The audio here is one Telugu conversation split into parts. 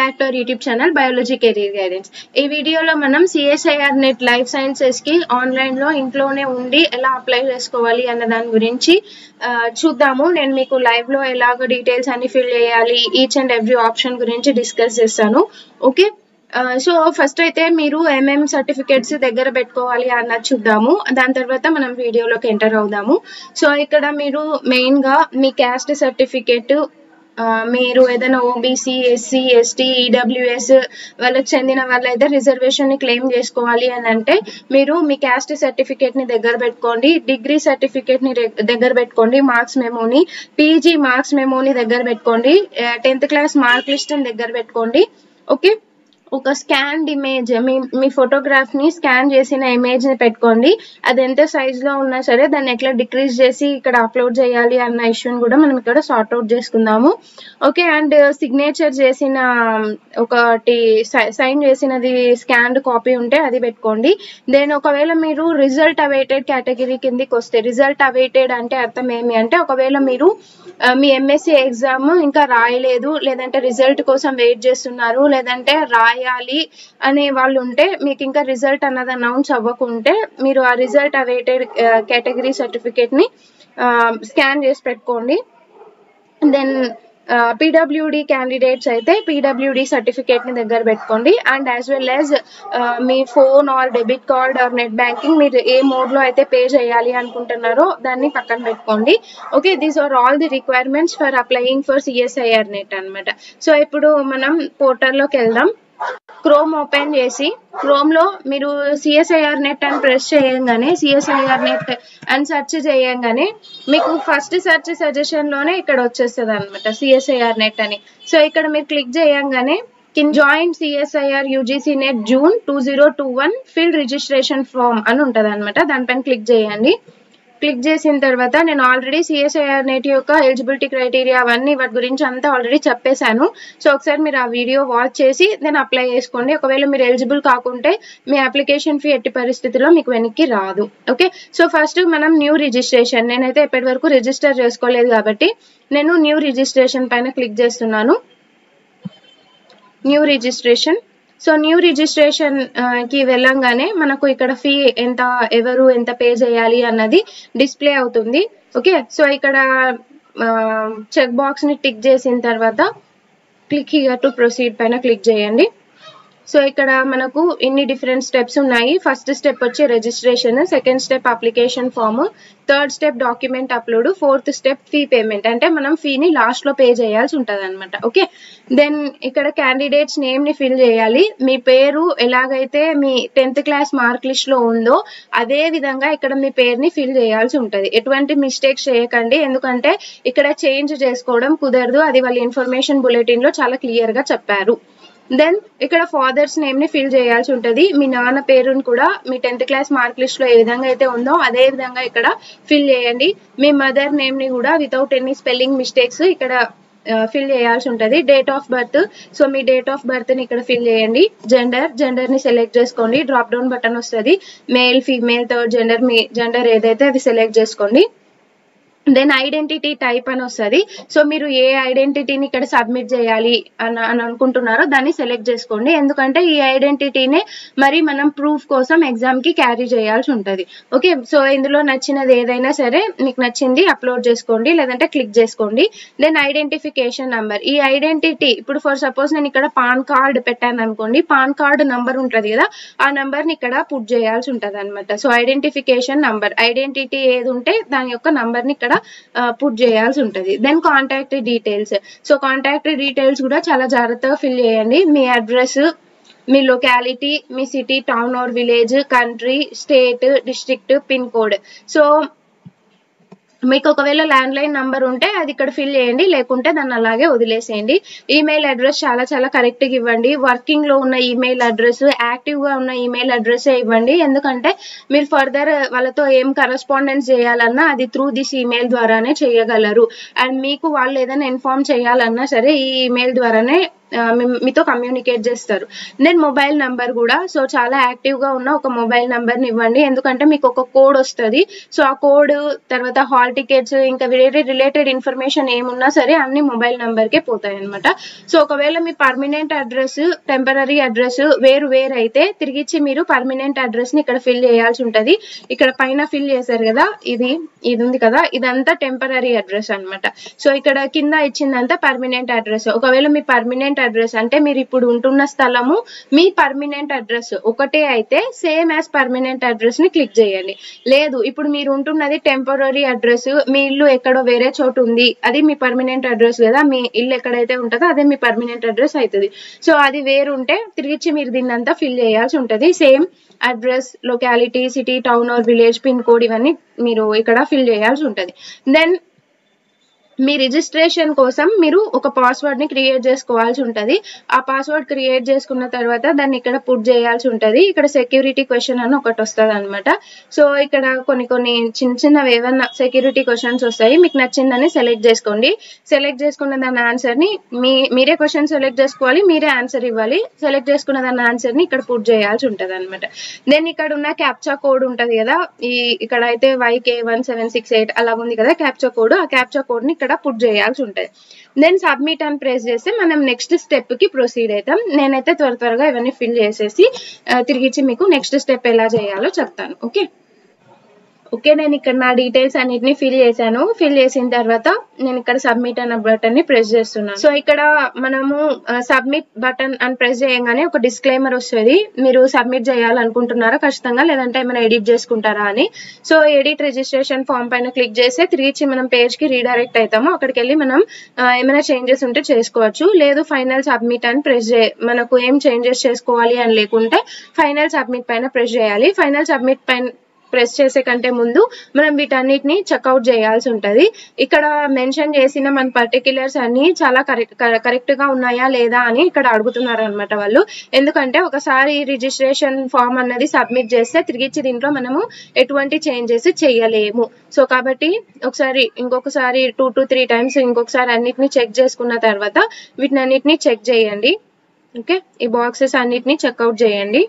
back to our YouTube channel biology career guidance ఈ వీడియోలో మనం సిఎస్ఐఆర్ నెట్ లైఫ్ సైన్సెస్ కి ఆన్లైన్ లో ఇంట్లోనే ఉండి ఎలా అప్లై చేసుకోవాలి అన్న దాని గురించి ఆ, చూద్దాము నేను మీకు లైవ్ లో ఎలాగ డీటెయిల్స్ అన్ని ఫిల్ చేయాలి ఈచ్ అండ్ ఎవ్రీ ఆప్షన్ గురించి డిస్కస్ చేస్తాను ఓకే సో ఫస్ట్ అయితే మీరు ఎంఎం సర్టిఫికేట్స్ దగ్గర పెట్టుకోవాలి అన్నది చూద్దాము దాని తర్వాత మనం వీడియోలోకి ఎంటర్ అవుదాము సో ఇక్కడ మీరు మెయిన్ గా మీ క్యాస్ట్ సర్టిఫికేట్ ఆ, మీరు ఏదైనా ఓబీసీ ఎస్సీ ఎస్టీ ఈడబ్ల్యూఎస్ వాళ్ళకి చెందిన వాళ్ళైతే రిజర్వేషన్ ని క్లెయిమ్ చేసుకోవాలి అని అంటే మీరు మీ క్యాస్ట్ సర్టిఫికేట్ ని దగ్గర పెట్టుకోండి డిగ్రీ సర్టిఫికేట్ ని రె- దగ్గర పెట్టుకోండి మార్క్స్ మెమోని పీజీ మార్క్స్ మెమోని దగ్గర పెట్టుకోండి టెన్త్ క్లాస్ మార్క్ లిస్ట్ దగ్గర పెట్టుకోండి ఓకే ఒక స్కాన్డ్ ఇమేజ్ మీ మీ ఫోటోగ్రాఫ్ ని స్కాన్ చేసిన ఇమేజ్ ని పెట్టుకోండి అది ఎంత సైజ్ లో ఉన్నా సరే దాన్ని ఎట్లా డిక్రీజ్ చేసి ఇక్కడ అప్లోడ్ చేయాలి అన్న ఇష్యూని కూడా మనం ఇక్కడ సార్ట్ అవుట్ చేసుకుందాము ఓకే అండ్ సిగ్నేచర్ చేసిన ఒకటి సైన్ చేసినది స్కాన్డ్ కాపీ ఉంటే అది పెట్టుకోండి దెన్ ఒకవేళ మీరు రిజల్ట్ అవైటెడ్ కేటగిరీ కిందికి వస్తే రిజల్ట్ అవైటెడ్ అంటే అర్థం ఏమి అంటే ఒకవేళ మీరు ఆ, మీ ఎంఎస్సి ఎగ్జామ్ ఇంకా రాయలేదు లేదంటే రిజల్ట్ కోసం వెయిట్ చేస్తున్నారు లేదంటే రాయాలి అనే వాళ్ళు ఉంటే మీకు ఇంకా రిజల్ట్ అన్నది అనౌన్స్ అవ్వకుంటే మీరు ఆ రిజల్ట్ అవైటెడ్ కేటగిరీ సర్టిఫికేట్ ని స్కాన్ చేసి పెట్టుకోండి దెన్ పీడబ్ల్యూడి క్యాండిడేట్స్ అయితే పీడబ్ల్యూడి సర్టిఫికేట్ ని దగ్గర పెట్టుకోండి అండ్ యాజ్ వెల్ యాజ్ మీ phone or debit card or net banking మీరు ఏ మోడ్ లో అయితే పే చేయాలి అనుకుంటున్నారో దాన్ని పక్కన పెట్టుకోండి okay these are all the requirements for applying for CSIR NET అన్నమాట సో ఇప్పుడు మనం పోర్టల్లోకి వెళ్దాం క్రోమ్ ఓపెన్ చేసి క్రోమ్ లో మీరు సిఎస్ఐఆర్ నెట్ అని ప్రెస్ చేయంగానే సిఎస్ఐఆర్ నెట్ అని సెర్చ్ చేయంగానే మీకు ఫస్ట్ సెర్చ్ సజెషన్ లోనే ఇక్కడ వచ్చేస్తుంది అనమాట సిఎస్ఐఆర్ నెట్ అని సో ఇక్కడ మీరు క్లిక్ చేయంగానే కిన్ joint CSIR UGC NET June two zero two one fill registration form అని ఉంటుంది అనమాట దానిపైన క్లిక్ చేయండి క్లిక్ చేసిన తర్వాత నేను ఆల్రెడీ సిఎస్ఐఆర్ నెట్ యొక్క ఎలిజిబిలిటీ క్రైటీరియా అవన్నీ వాటి గురించి అంతా ఆల్రెడీ చెప్పేశాను సో ఒకసారి మీరు ఆ వీడియో వాచ్ చేసి దెన్ అప్లై చేసుకోండి ఒకవేళ మీరు ఎలిజిబుల్ కాకుంటే మీ అప్లికేషన్ ఫీ ఎట్టి పరిస్థితిలో మీకు వెనక్కి రాదు ఓకే సో ఫస్ట్ మనం న్యూ రిజిస్ట్రేషన్ నేనైతే ఇప్పటి వరకు రిజిస్టర్ చేసుకోలేదు కాబట్టి నేను న్యూ రిజిస్ట్రేషన్ పైన క్లిక్ చేస్తున్నాను new registration so new registration కి వెళ్ళంగానే మనకు ఇక్కడ ఫీ ఎంత ఎవరు ఎంత పే చేయాలి అన్నది డిస్ప్లే అవుతుంది ఓకే సో ఇక్కడ చెక్ బాక్స్ ని టిక్ చేసిన తర్వాత క్లిక్ హియర్ టు ప్రొసీడ్ పైన క్లిక్ చేయండి సో ఇక్కడ మనకు ఇన్ని డిఫరెంట్ స్టెప్స్ ఉన్నాయి ఫస్ట్ స్టెప్ వచ్చి registration second step application form third step document upload fourth step fee payment అంటే మనం ఫీని లాస్ట్ లో పే చేయాల్సి ఉంటుంది అనమాట ఓకే దెన్ ఇక్కడ క్యాండిడేట్స్ నేమ్ ని ఫిల్ చేయాలి మీ పేరు ఎలాగైతే మీ టెన్త్ క్లాస్ మార్క్ లిస్ట్ లో ఉందో అదే విధంగా ఇక్కడ మీ పేరుని ఫిల్ చేయాల్సి ఉంటుంది ఎటువంటి మిస్టేక్స్ చేయకండి ఎందుకంటే ఇక్కడ చేంజ్ చేసుకోవడం కుదరదు అది వాళ్ళ ఇన్ఫర్మేషన్ బులెటిన్ లో చాలా క్లియర్ గా చెప్పారు దెన్ ఇక్కడ ఫాదర్స్ నేమ్ ని ఫిల్ చేయాల్సి ఉంటది మీ నాన్న పేరుని కూడా మీ టెన్త్ క్లాస్ మార్క్ లిస్ట్ లో ఏ విధంగా అయితే ఉందో అదే విధంగా ఇక్కడ ఫిల్ చేయండి మీ మదర్ నేమ్ ని కూడా వితౌట్ ఎనీ స్పెల్లింగ్ మిస్టేక్స్ ఇక్కడ ఫిల్ చేయాల్సి ఉంటది డేట్ ఆఫ్ బర్త్ సో మీ డేట్ ఆఫ్ బర్త్ ని ఇక్కడ ఫిల్ చేయండి జెండర్ జెండర్ ని సెలెక్ట్ చేసుకోండి డ్రాప్ డౌన్ బటన్ వస్తుంది మేల్ ఫీమేల్ థర్డ్ జెండర్ మీ జెండర్ ఏదైతే అది సెలెక్ట్ చేసుకోండి దెన్ ఐడెంటిటీ టైప్ అని వస్తుంది సో మీరు ఏ ఐడెంటిటీని ఇక్కడ సబ్మిట్ చేయాలి అని అని అనుకుంటున్నారో దాన్ని సెలెక్ట్ చేసుకోండి ఎందుకంటే ఈ ఐడెంటిటీనే మరి మనం ప్రూఫ్ కోసం ఎగ్జామ్ కి క్యారీ చేయాల్సి ఉంటుంది ఓకే సో ఇందులో నచ్చినది ఏదైనా సరే మీకు నచ్చింది అప్లోడ్ చేసుకోండి లేదంటే క్లిక్ చేసుకోండి దెన్ ఐడెంటిఫికేషన్ నంబర్ ఈ ఐడెంటిటీ ఇప్పుడు ఫర్ సపోజ్ నేను ఇక్కడ పాన్ కార్డ్ పెట్టాను అనుకోండి పాన్ కార్డ్ నంబర్ ఉంటుంది కదా ఆ నంబర్ ని ఇక్కడ పుట్ చేయాల్సి ఉంటుంది అనమాట సో ఐడెంటిఫికేషన్ నంబర్ ఐడెంటిటీ ఏది ఉంటే దాని యొక్క నంబర్ ని ఇక్కడ పుట్ చేయాల్సి ఉంటుంది then contact details so contact details కూడా చాలా జాగ్రత్తగా ఫిల్ చేయండి మీ అడ్రస్ మీ లొకాలిటీ మీ city town or village country state district pin code so మీకు ఒకవేళ ల్యాండ్ లైన్ నంబర్ ఉంటే అది ఇక్కడ ఫిల్ చేయండి లేకుంటే దాన్ని అలాగే వదిలేసేయండి ఈమెయిల్ అడ్రస్ చాలా చాలా కరెక్ట్ గా ఇవ్వండి వర్కింగ్ లో ఉన్న ఈమెయిల్ అడ్రస్ యాక్టివ్ గా ఉన్న ఈమెయిల్ అడ్రస్ ఇవ్వండి ఎందుకంటే మీరు ఫర్దర్ వాళ్ళతో ఏం కరస్పాండెన్స్ చేయాలన్నా అది త్రూ దిస్ ఈమెయిల్ ద్వారానే చేయగలరు అండ్ మీకు వాళ్ళు ఏదైనా ఇన్ఫార్మ్ చేయాలన్నా సరే ఈ ఈమెయిల్ ద్వారానే మీతో కమ్యూనికేట్ చేస్తారు దెన్ మొబైల్ నంబర్ కూడా సో చాలా యాక్టివ్ గా ఉన్న ఒక మొబైల్ నంబర్ ని ఇవ్వండి ఎందుకంటే మీకు ఒక కోడ్ వస్తుంది సో ఆ కోడ్ తర్వాత హాల్ టికెట్స్ ఇంకా వేరే రిలేటెడ్ ఇన్ఫర్మేషన్ ఏమున్నా సరే అన్ని మొబైల్ నంబర్ కే పోతాయి అనమాట సో ఒకవేళ మీ పర్మనెంట్ అడ్రస్ టెంపరీ అడ్రస్ వేరు వేరు అయితే తిరిగిచ్చి మీరు పర్మనెంట్ అడ్రస్ ని ఇక్కడ ఫిల్ చేయాల్సి ఉంటది ఇక్కడ పైన ఫిల్ చేశారు కదా ఇది ఇది ఉంది కదా ఇదంతా టెంపరీ అడ్రస్ అన్నమాట సో ఇక్కడ కింద ఇచ్చిందంతా పర్మనెంట్ అడ్రస్ ఒకవేళ మీ పర్మనెంట్ అడ్రస్ అంటే మీరు ఇప్పుడు ఉంటున్న స్థలము మీ పర్మనెంట్ అడ్రస్ ఒకటే అయితే సేమ్ యాజ్ పర్మనెంట్ అడ్రస్ ని క్లిక్ చేయండి లేదు ఇప్పుడు మీరు ఉంటున్నది టెంపరీ అడ్రస్ మీ ఇల్లు ఎక్కడో వేరే చోటు ఉంది అది మీ పర్మనెంట్ అడ్రస్ కదా మీ ఇల్లు ఎక్కడైతే ఉంటుందో అదే మీ పర్మనెంట్ అడ్రస్ అవుతుంది సో అది వేరు ఉంటే తిరిగిచ్చి మీరు దీన్ని అంతా ఫిల్ చేయాల్సి ఉంటుంది same address locality city town or village pin code ఇవన్నీ మీరు ఇక్కడ ఫిల్ చేయాల్సి ఉంటుంది దెన్ మీ రిజిస్ట్రేషన్ కోసం మీరు ఒక పాస్వర్డ్ ని క్రియేట్ చేసుకోవాల్సి ఉంటది ఆ పాస్వర్డ్ క్రియేట్ చేసుకున్న తర్వాత దాన్ని ఇక్కడ పుట్ చేయాల్సి ఉంటది ఇక్కడ సెక్యూరిటీ క్వశ్చన్ అని ఒకటి వస్తుంది అనమాట సో ఇక్కడ కొన్ని కొన్ని చిన్న చిన్నవి ఏమన్నా సెక్యూరిటీ క్వశ్చన్స్ వస్తాయి మీకు నచ్చిందని సెలెక్ట్ చేసుకోండి సెలెక్ట్ చేసుకున్న దాని ఆన్సర్ ని మీ మీరే క్వశ్చన్ సెలెక్ట్ చేసుకోవాలి మీరే ఆన్సర్ ఇవ్వాలి సెలెక్ట్ చేసుకున్న దాని ఆన్సర్ ని ఇక్కడ పుట్ చేయాల్సి ఉంటది అనమాట దెన్ ఇక్కడ ఉన్న క్యాప్చా కోడ్ ఉంటది కదా ఈ ఇక్కడ అయితే Y K one seven six eight అలా ఉంది కదా క్యాప్చా కోడ్ ఆ క్యాప్చా కోడ్ ని ఇక్కడ పుట్ చేయాల్సి ఉంటుంది దెన్ సబ్మిట్ అని ప్రెస్ చేస్తే మనం నెక్స్ట్ స్టెప్ కి ప్రొసీడ్ అవుతాం నేనైతే త్వర త్వరగా ఇవన్నీ ఫిల్ చేసేసి ఆ, తిరిగిచ్చి మీకు నెక్స్ట్ స్టెప్ ఎలా చేయాలో చెప్తాను ఓకే ఓకే నేను ఇక్కడ నా డీటెయిల్స్ అన్నిటిని ఫిల్ చేశాను ఫిల్ చేసిన తర్వాత నేను ఇక్కడ సబ్మిట్ అన్న బటన్ ని ప్రెస్ చేస్తున్నాను సో ఇక్కడ మనము సబ్మిట్ బటన్ అని ప్రెస్ చేయగానే ఒక డిస్క్లైమర్ వస్తుంది మీరు సబ్మిట్ చేయాలనుకుంటున్నారా ఖచ్చితంగా లేదంటే ఏమైనా ఎడిట్ చేసుకుంటారా అని సో ఎడిట్ రిజిస్ట్రేషన్ ఫామ్ పైన క్లిక్ చేస్తే తిరిగి మనం పేజ్ కి రీడైరెక్ట్ అవుతాము అక్కడికి వెళ్ళి మనం ఆ, ఏమైనా చేంజెస్ ఉంటే చేసుకోవచ్చు లేదు ఫైనల్ సబ్మిట్ అని ప్రెస్ చే మనకు ఏం చేంజెస్ చేసుకోవాలి అని లేకుంటే ఫైనల్ సబ్మిట్ పైన ప్రెస్ చేయాలి ఫైనల్ సబ్మిట్ పైన ప్రెస్ చేసే కంటే ముందు మనం వీటన్నిటిని చెక్అవుట్ చేయాల్సి ఉంటది ఇక్కడ మెన్షన్ చేసిన మన పర్టిక్యులర్స్ అన్ని చాలా కరెక్ట్ కరెక్ట్ గా ఉన్నాయా లేదా అని ఇక్కడ అడుగుతున్నారు అనమాట వాళ్ళు ఎందుకంటే ఒకసారి రిజిస్ట్రేషన్ ఫామ్ అన్నది సబ్మిట్ చేస్తే తిరిగిచ్చి దీంట్లో మనము ఎటువంటి చేంజెస్ చేయలేము సో కాబట్టి ఒకసారి ఇంకొకసారి టూ టు త్రీ టైమ్స్ ఇంకొకసారి అన్నిటిని చెక్ చేసుకున్న తర్వాత వీటిని అన్నిటిని చెక్ చేయండి ఓకే ఈ బాక్సెస్ అన్నిటిని చెక్అవుట్ చేయండి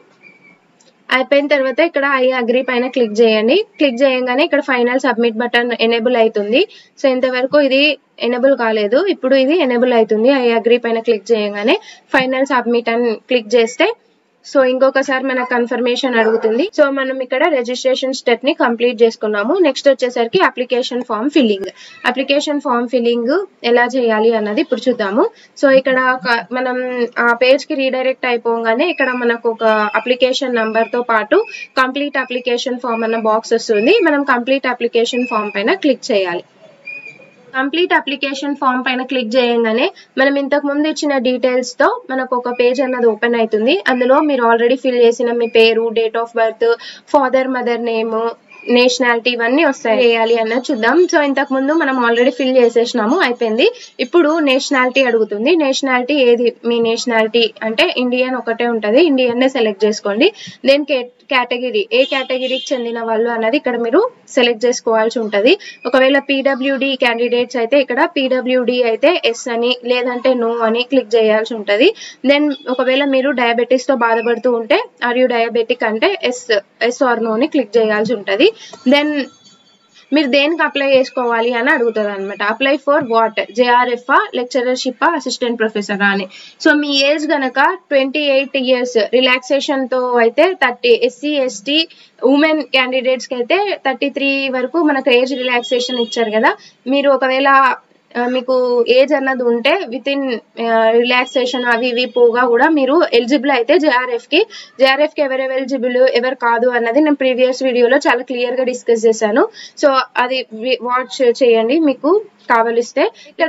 అయిపోయిన తర్వాత ఇక్కడ ఐ అగ్రి పైన క్లిక్ చేయండి క్లిక్ చేయగానే ఇక్కడ ఫైనల్ సబ్మిట్ బటన్ ఎనేబుల్ అవుతుంది సో ఇంతవరకు ఇది ఎనేబుల్ కాలేదు ఇప్పుడు ఇది ఎనేబుల్ అవుతుంది ఐ అగ్రి పైన క్లిక్ చేయగానే ఫైనల్ సబ్మిట్ అని క్లిక్ చేస్తే సో ఇంకొకసారి మనకు కన్ఫర్మేషన్ అడుగుతుంది సో మనం ఇక్కడ రిజిస్ట్రేషన్ స్టెప్ ని కంప్లీట్ చేసుకున్నాము నెక్స్ట్ వచ్చేసరికి application form filling application form filling ఎలా చేయాలి అన్నది ఇప్పుడు చూద్దాము సో ఇక్కడ ఒక- మనం ఆ పేజ్ కి రీడైరెక్ట్ అయిపోగానే ఇక్కడ మనకు ఒక అప్లికేషన్ నంబర్ తో పాటు కంప్లీట్ అప్లికేషన్ ఫామ్ అన్న బాక్స్ వస్తుంది మనం కంప్లీట్ అప్లికేషన్ ఫామ్ పైన క్లిక్ చేయాలి కంప్లీట్ అప్లికేషన్ ఫామ్ పైన క్లిక్ చేయగానే మనం ఇంతకు ముందు ఇచ్చిన డీటెయిల్స్ తో మనకు ఒక పేజ్ అన్నది ఓపెన్ అవుతుంది అందులో మీరు ఆల్రెడీ ఫిల్ చేసిన మీ పేరు date of birth father mother name nationality ఇవన్నీ వస్తాయి చేయాలి అన్నది చూద్దాం సో ఇంతకు ముందు మనం ఆల్రెడీ ఫిల్ చేసేసినాము అయిపోయింది ఇప్పుడు నేషనాలిటీ అడుగుతుంది నేషనాలిటీ ఏది మీ నేషనాలిటీ అంటే ఇండియన్ ఒకటే ఉంటది ఇండియన్ నే సెలెక్ట్ చేసుకోండి దెన్ కేటగిరీ ఏ కేటగిరీకి చెందిన వాళ్ళు అన్నది ఇక్కడ మీరు సెలెక్ట్ చేసుకోవాల్సి ఉంటది ఒకవేళ పీడబ్ల్యూడి క్యాండిడేట్స్ అయితే ఇక్కడ పీడబ్ల్యూడి అయితే ఎస్ అని లేదంటే నో అని క్లిక్ చేయాల్సి ఉంటది దెన్ ఒకవేళ మీరు డయాబెటీస్ తో బాధపడుతూ ఉంటే ఆర్ యూ డయాబెటిక్ అంటే ఎస్ ఎస్ ఆర్ నో అని క్లిక్ చేయాల్సి ఉంటది దెన్ మీరు దేనికి అప్లై చేసుకోవాలి అని అడుగుతుంది అనమాట apply for what JRF lectureship assistant professor అని సో మీ ఏజ్ గనక ట్వంటీ ఎయిట్ ఇయర్స్ రిలాక్సేషన్ తో అయితే thirty SC ST women candidates కి అయితే థర్టీ త్రీ వరకు మనకు ఏజ్ రిలాక్సేషన్ ఇచ్చారు కదా మీరు ఒకవేళ ఆ, మీకు ఏజ్ అన్నది ఉంటే విత్ ఇన్ రిలాక్సేషన్ అవి ఇవి పోగా కూడా మీరు ఎలిజిబుల్ అయితే జేఆర్ఎఫ్ కి జేఆర్ఎఫ్ కి ఎవరెవరు ఎలిజిబుల్ ఎవరు కాదు అన్నది నేను ప్రీవియస్ వీడియోలో చాలా క్లియర్ గా డిస్కస్ చేశాను సో అది వాచ్ చేయండి మీకు కావలిస్తే ఇక్కడ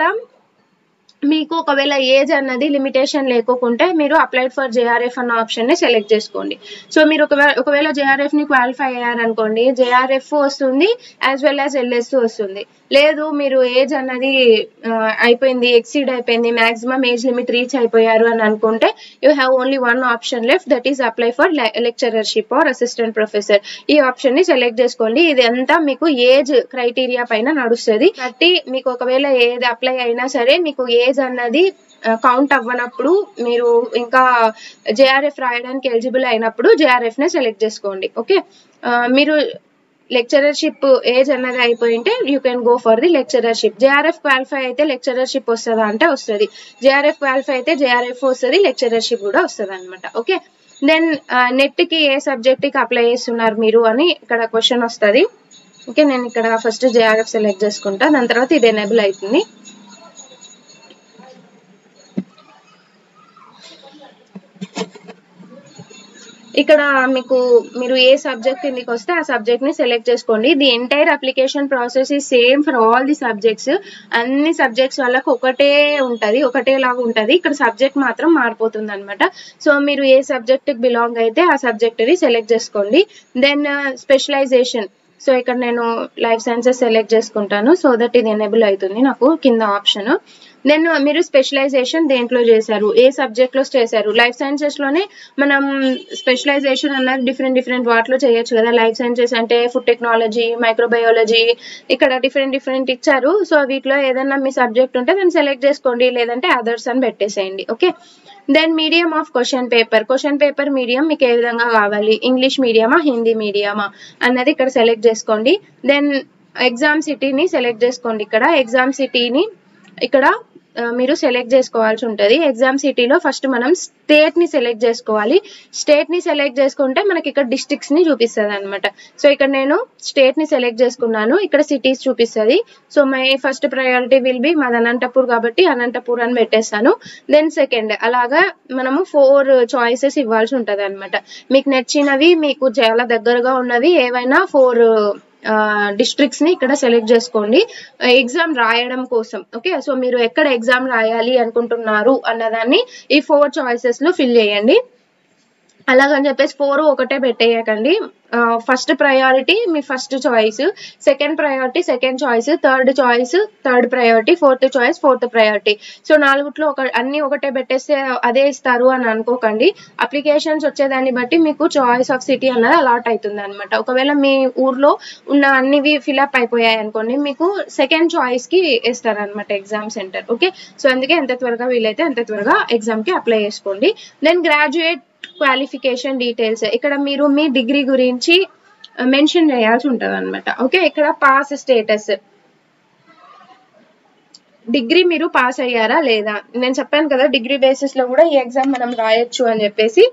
మీకు ఒకవేళ ఏజ్ అన్నది లిమిటేషన్ లేకోకుంటే మీరు అప్లైడ్ ఫర్ జేఆర్ఎఫ్ అన్న ఆప్షన్ ని సెలెక్ట్ చేసుకోండి సో మీరు ఒకవేళ ఒకవేళ జేఆర్ఎఫ్ ని క్వాలిఫై అయ్యారనుకోండి జేఆర్ఎఫ్ వస్తుంది యాజ్ వెల్ యాజ్ ఎల్ఎస్ వస్తుంది లేదు మీరు ఏజ్ అన్నది ఆ, అయిపోయింది ఎక్సీడ్ అయిపోయింది మాక్సిమం ఏజ్ లిమిట్ రీచ్ అయిపోయారు అని అనుకుంటే you have only one option left that is apply for lectureship or assistant professor ఈ ఆప్షన్ ని సెలెక్ట్ చేసుకోండి ఇది అంతా మీకు ఏజ్ క్రైటీరియా పైన నడుస్తుంది బట్టి మీకు ఒకవేళ ఏది అప్లై అయినా సరే మీకు ఏజ్ అన్నది కౌంట్ అవ్వనప్పుడు మీరు ఇంకా జేఆర్ఎఫ్ రాయడానికి ఎలిజిబుల్ అయినప్పుడు జేఆర్ఎఫ్ నే సెలెక్ట్ చేసుకోండి ఓకే మీరు లెక్చరర్షిప్ ఏజ్ అన్నది అయిపోయింటే you can go for the lectureship JRF qualify అయితే లెక్చరర్షిప్ వస్తుందా అంటే వస్తుంది జేఆర్ఎఫ్ క్వాలిఫై అయితే జేఆర్ఎఫ్ వస్తుంది లెక్చరర్షిప్ కూడా వస్తుంది అనమాట ఓకే దెన్ నెట్ కి ఏ సబ్జెక్ట్ కి అప్లై చేస్తున్నారు మీరు అని ఇక్కడ క్వశ్చన్ వస్తుంది ఓకే నేను ఇక్కడ ఫస్ట్ జేఆర్ఎఫ్ సెలెక్ట్ చేసుకుంటా దాని తర్వాత ఇది ఎనేబుల్ అవుతుంది ఇక్కడ మీకు మీరు ఏ సబ్జెక్ట్ కిందకి వస్తే ఆ సబ్జెక్ట్ ని సెలెక్ట్ చేసుకోండి the entire application process is same for all the subjects అన్ని సబ్జెక్ట్స్ వాళ్ళకి ఒకటే ఉంటది ఒకటే లాగా ఉంటది ఇక్కడ సబ్జెక్ట్ మాత్రం మారిపోతుంది అనమాట సో మీరు ఏ సబ్జెక్ట్ కి బిలాంగ్ అయితే ఆ సబ్జెక్ట్ ని సెలెక్ట్ చేసుకోండి దెన్ స్పెషలైజేషన్ సో ఇక్కడ నేను లైఫ్ సైన్సెస్ సెలెక్ట్ చేసుకుంటాను సో దట్ ఇది ఎనేబుల్ అవుతుంది నాకు కింద ఆప్షన్ దెన్ మీరు స్పెషలైజేషన్ దేంట్లో చేశారు ఏ సబ్జెక్ట్ లో చేశారు లైఫ్ సైన్సెస్ లోనే మనం స్పెషలైజేషన్ అన్నది డిఫరెంట్ డిఫరెంట్ వాటిలో చేయొచ్చు కదా లైఫ్ సైన్సెస్ అంటే ఫుడ్ టెక్నాలజీ మైక్రోబయాలజీ ఇక్కడ డిఫరెంట్ డిఫరెంట్ ఇచ్చారు సో వీటిలో ఏదన్నా మీ సబ్జెక్ట్ ఉంటే దాన్ని సెలెక్ట్ చేసుకోండి లేదంటే అదర్స్ అని పెట్టేసేయండి okay then medium of question paper question paper medium మీకు ఏ విధంగా కావాలి ఇంగ్లీష్ మీడియమా హిందీ మీడియమా అన్నది ఇక్కడ సెలెక్ట్ చేసుకోండి దెన్ ఎగ్జామ్ సిటీని సెలెక్ట్ చేసుకోండి ఇక్కడ ఎగ్జామ్ సిటీని ఇక్కడ మీరు సెలెక్ట్ చేసుకోవాల్సి ఉంటుంది ఎగ్జామ్ సిటీలో ఫస్ట్ మనం స్టేట్ ని సెలెక్ట్ చేసుకోవాలి స్టేట్ ని సెలెక్ట్ చేసుకుంటే మనకి ఇక్కడ డిస్ట్రిక్ట్స్ ని చూపిస్తుంది అనమాట సో ఇక్కడ నేను స్టేట్ ని సెలెక్ట్ చేసుకున్నాను ఇక్కడ సిటీస్ చూపిస్తుంది so my first priority will be మాది అనంతపూర్ కాబట్టి అనంతపూర్ అని పెట్టేస్తాను దెన్ సెకండ్ అలాగా మనము ఫోర్ చాయిసెస్ ఇవ్వాల్సి ఉంటుంది అనమాట మీకు నచ్చినవి మీకు చాలా దగ్గరగా ఉన్నవి ఏవైనా ఫోర్ డిస్ట్రిక్ట్స్ ని ఇక్కడ సెలెక్ట్ చేసుకోండి ఎగ్జామ్ రాయడం కోసం ఓకే సో మీరు ఎక్కడ ఎగ్జామ్ రాయాలి అనుకుంటున్నారు అన్నదాన్ని ఈ ఫోర్ చాయిసెస్ లో ఫిల్ చేయండి అలాగని చెప్పేసి ఫోర్ ఒకటే పెట్టేయకండి ఫస్ట్ ప్రయారిటీ మీ first choice second priority second choice third choice third priority fourth choice fourth priority so నాలుగుట్లో ఒక అన్ని ఒకటే పెట్టేస్తే అదే ఇస్తారు అని అనుకోకండి అప్లికేషన్స్ వచ్చేదాన్ని బట్టి మీకు చాయిస్ ఆఫ్ సిటీ అన్నది అలాట్ అవుతుంది అనమాట ఒకవేళ మీ ఊర్లో ఉన్న అన్నివి ఫిల్అప్ అయిపోయాయి అనుకోండి మీకు సెకండ్ చాయిస్ కి ఇస్తారనమాట ఎగ్జామ్ సెంటర్ ఓకే సో అందుకే ఎంత త్వరగా వీలైతే అంత త్వరగా ఎగ్జామ్ కి అప్లై చేసుకోండి దెన్ గ్రాడ్యుయేట్ క్వాలిఫికేషన్ డీటెయిల్స్ ఇక్కడ మీరు మీ డిగ్రీ గురించి మెన్షన్ చేయాల్సి ఉంటుంది అనమాట ఓకే ఇక్కడ పాస్ స్టేటస్ డిగ్రీ మీరు పాస్ అయ్యారా లేదా నేను చెప్పాను కదా డిగ్రీ బేసిస్ లో కూడా ఈ ఎగ్జామ్ మనం రాయొచ్చు అని చెప్పేసి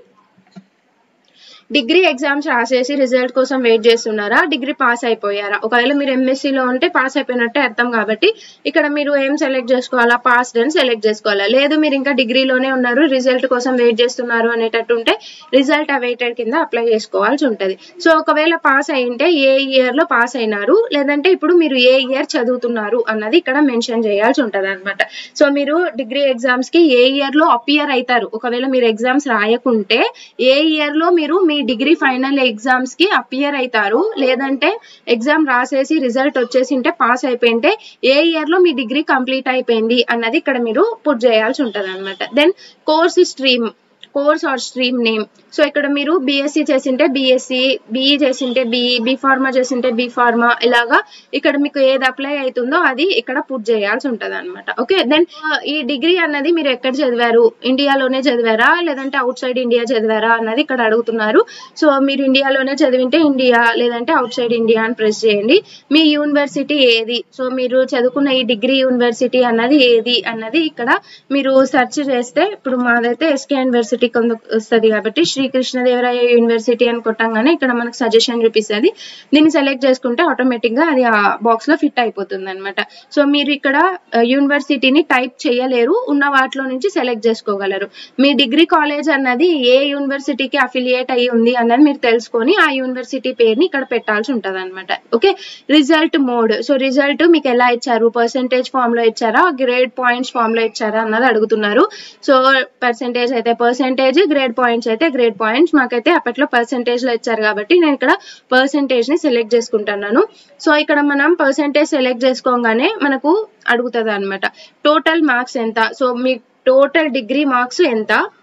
డిగ్రీ ఎగ్జామ్స్ రాసేసి రిజల్ట్ కోసం వెయిట్ చేస్తున్నారా డిగ్రీ పాస్ అయిపోయారా ఒకవేళ మీరు ఎంఎస్సీలో ఉంటే పాస్ అయిపోయినట్టే అర్థం కాబట్టి ఇక్కడ మీరు ఏం సెలెక్ట్ చేసుకోవాలా పాస్ అని సెలెక్ట్ చేసుకోవాలా లేదు మీరు ఇంకా డిగ్రీలోనే ఉన్నారు రిజల్ట్ కోసం వెయిట్ చేస్తున్నారు అనేటట్టు ఉంటే రిజల్ట్ అవైటెడ్ కింద అప్లై చేసుకోవాల్సి ఉంటుంది సో ఒకవేళ పాస్ అయింటే ఏ ఇయర్ లో పాస్ అయినారు లేదంటే ఇప్పుడు మీరు ఏ ఇయర్ చదువుతున్నారు అన్నది ఇక్కడ మెన్షన్ చేయాల్సి ఉంటుంది అనమాట సో మీరు డిగ్రీ ఎగ్జామ్స్ కి ఏ ఇయర్ లో అపియర్ అవుతారు ఒకవేళ మీరు ఎగ్జామ్స్ రాయకుంటే ఏ ఇయర్ లో మీరు మీ డిగ్రీ ఫైనల్ ఎగ్జామ్స్ కి అపియర్ అవుతారు లేదంటే ఎగ్జామ్ రాసేసి రిజల్ట్ వచ్చేసింటే పాస్ అయిపోయింటే ఏ ఇయర్ లో మీ డిగ్రీ కంప్లీట్ అయిపోయింది అన్నది ఇక్కడ మీరు పుట్ చేయాల్సి ఉంటది అనమాట then course stream course or stream name so ఇక్కడ మీరు బీఎస్సీ చేసింటే బీఎస్సీ బీఈ చేసింటే బీఈ బీ ఫార్మా చేసింటే బీ ఫార్మా ఇలాగా ఇక్కడ మీకు ఏది అప్లై అవుతుందో అది ఇక్కడ పుట్ చేయాల్సి ఉంటది అనమాట ఓకే దెన్ ఈ డిగ్రీ అన్నది మీరు ఎక్కడ చదివారు ఇండియాలోనే చదివారా లేదంటే అవుట్ సైడ్ ఇండియా చదివారా అన్నది ఇక్కడ అడుగుతున్నారు సో మీరు ఇండియాలోనే చదివింటే ఇండియా లేదంటే అవుట్ సైడ్ ఇండియా అని ప్రెస్ చేయండి మీ యూనివర్సిటీ ఏది సో మీరు చదువుకున్న ఈ డిగ్రీ యూనివర్సిటీ అన్నది ఏది అన్నది ఇక్కడ మీరు సెర్చ్ చేస్తే ఇప్పుడు మాదైతే ఎస్కే యూనివర్సిటీ కొంత వస్తుంది కాబట్టి శ్రీకృష్ణదేవరాయ యూనివర్సిటీ అని కొట్టంగానే ఇక్కడ మనకు సజెషన్ చూపిస్తుంది దీన్ని సెలెక్ట్ చేసుకుంటే ఆటోమేటిక్ గా అది ఆ బాక్స్ లో ఫిట్ అయిపోతుంది అనమాట సో మీరు ఇక్కడ యూనివర్సిటీని టైప్ చేయలేరు ఉన్న వాటిలో నుంచి సెలెక్ట్ చేసుకోగలరు మీ డిగ్రీ కాలేజ్ అన్నది ఏ యూనివర్సిటీకి అఫిలియేట్ అయ్యి ఉంది అన్నది మీరు తెలుసుకొని ఆ యూనివర్సిటీ పేరుని ఇక్కడ పెట్టాల్సి ఉంటది అనమాట okay result mode so result మీకు ఎలా ఇచ్చారు పర్సెంటేజ్ ఫామ్ లో ఇచ్చారా గ్రేడ్ పాయింట్స్ ఫామ్ లో ఇచ్చారా అన్నది అడుగుతున్నారు సో పర్సెంటేజ్ అయితే పర్సెంటేజ్ గ్రేడ్ పాయింట్స్ అయితే గ్రేడ్ పాయింట్స్ మాకైతే అప్పట్లో పర్సెంటేజ్ లో ఇచ్చారు కాబట్టి నేను ఇక్కడ పర్సెంటేజ్ ని సెలెక్ట్ చేసుకుంటున్నాను సో ఇక్కడ మనం పర్సెంటేజ్ సెలెక్ట్ చేసుకోగానే మనకు అడుగుతుంది అనమాట టోటల్ మార్క్స్ ఎంత సో మీ టోటల్ డిగ్రీ మార్క్స్ ఎంత